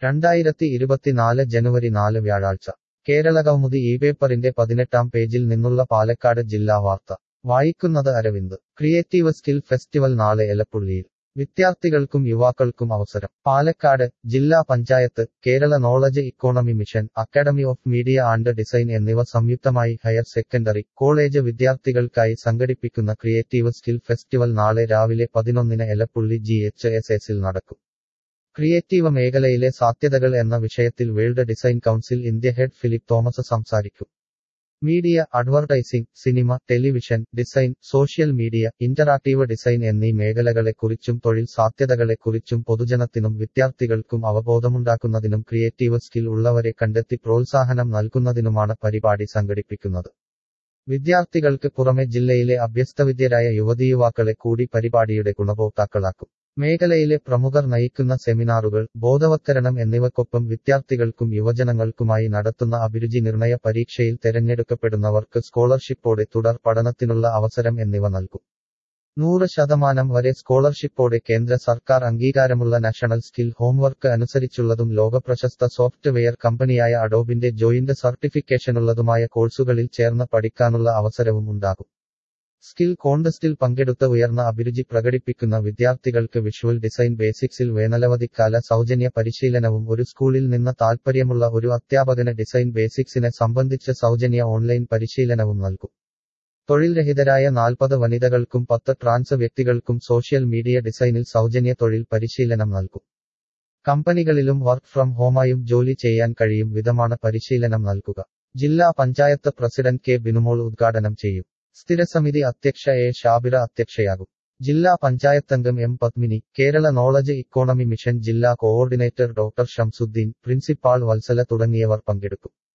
രണ്ടായിരത്തി ഇരുപത്തിനാല് ജനുവരി നാല് വ്യാഴാഴ്ച കേരളകൗമുദി ഈ പേപ്പറിന്റെ പതിനെട്ടാം പേജിൽ നിന്നുള്ള പാലക്കാട് ജില്ലാ വാർത്ത വായിക്കുന്നത് അരവിന്ദ് ക്രിയേറ്റീവ് സ്കിൽ ഫെസ്റ്റിവൽ നാളെ എലപ്പുള്ളിയിൽ വിദ്യാർത്ഥികൾക്കും യുവാക്കൾക്കും അവസരം പാലക്കാട് ജില്ലാ panchayat Kerala knowledge economy mission academy of media and design എന്നിവ സംയുക്തമായി ഹയർ സെക്കൻഡറി കോളേജ് വിദ്യാർത്ഥികൾക്കായി സംഘടിപ്പിക്കുന്ന ക്രിയേറ്റീവ് സ്കിൽ ഫെസ്റ്റിവൽ നാളെ രാവിലെ പതിനൊന്നിന് എലപ്പുള്ളി ജി എച്ച് എസ് എസിൽ നടക്കും ക്രിയേറ്റീവ് മേഖലയിലെ സാധ്യതകൾ എന്ന വിഷയത്തിൽ world design council India head Philip Thomas സംസാരിക്കും media advertising cinema television design social media interactive design എന്നീ മേഖലകളെക്കുറിച്ചും തൊഴിൽ സാധ്യതകളെക്കുറിച്ചും പൊതുജനത്തിനും വിദ്യാർത്ഥികൾക്കും അവബോധമുണ്ടാക്കുന്നതിനും ക്രിയേറ്റീവ് സ്കിൽ ഉള്ളവരെ കണ്ടെത്തി പ്രോത്സാഹനം നൽകുന്നതിനുമാണ് പരിപാടി സംഘടിപ്പിക്കുന്നത് വിദ്യാർത്ഥികൾക്ക് പുറമെ ജില്ലയിലെ അഭ്യസ്തവിദ്യരായ യുവതീയുവാക്കളെ കൂടി പരിപാടിയുടെ ഗുണഭോക്താക്കളാക്കും മേഖലയിലെ പ്രമുഖർ നയിക്കുന്ന സെമിനാറുകൾ ബോധവത്കരണം എന്നിവയ്ക്കൊപ്പം വിദ്യാർത്ഥികൾക്കും യുവജനങ്ങൾക്കുമായി നടത്തുന്ന അഭിരുചി നിർണയ പരീക്ഷയിൽ തെരഞ്ഞെടുക്കപ്പെടുന്നവർക്ക് സ്കോളർഷിപ്പോടെ തുടർ പഠനത്തിനുള്ള അവസരം എന്നിവ നൽകും നൂറ് ശതമാനം വരെ സ്കോളർഷിപ്പോടെ കേന്ദ്ര സർക്കാർ അംഗീകാരമുള്ള നാഷണൽ സ്കിൽ ഹോംവർക്ക് അനുസരിച്ചുള്ളതും ലോകപ്രശസ്ത സോഫ്റ്റ്വെയർ കമ്പനിയായ അഡോബിന്റെ ജോയിന്റ് സർട്ടിഫിക്കേഷനുള്ളതുമായ കോഴ്സുകളിൽ ചേർന്ന് പഠിക്കാനുള്ള അവസരവും ഉണ്ടാകും സ്കിൽ കോൺടെസ്റ്റിൽ പങ്കെടുത്ത് ഉയർന്ന അഭിരുചി പ്രകടിപ്പിക്കുന്ന വിദ്യാർത്ഥികൾക്ക് വിഷ്വൽ ഡിസൈൻ ബേസിക്സിൽ വേനലവധിക്കാല സൗജന്യ പരിശീലനവും ഒരു സ്കൂളിൽ നിന്ന് താൽപ്പര്യമുള്ള ഒരു അധ്യാപകന് ഡിസൈൻ ബേസിക്സിനെ സംബന്ധിച്ച് സൗജന്യ ഓൺലൈൻ പരിശീലനവും നൽകും തൊഴിൽ രഹിതരായ നാൽപ്പത് വനിതകൾക്കും പത്ത് ട്രാൻസ് വ്യക്തികൾക്കും സോഷ്യൽ മീഡിയ ഡിസൈനിൽ സൗജന്യ തൊഴിൽ പരിശീലനം നൽകും കമ്പനികളിലും വർക്ക് ഫ്രം ഹോമായും ജോലി ചെയ്യാൻ കഴിയും വിധമാണ് പരിശീലനം നൽകുക ജില്ലാ പഞ്ചായത്ത് പ്രസിഡന്റ് കെ ബിനുമോൾ ഉദ്ഘാടനം ചെയ്യും സ്ഥിരസമിതി അധ്യക്ഷ എ ഷാബിറ അധ്യക്ഷയാകും ജില്ലാ പഞ്ചായത്തംഗം M Padmini Kerala knowledge economy mission ജില്ലാ coordinator doctor Shamsuddin principal Vatsala തുടങ്ങിയവർ പങ്കെടുക്കും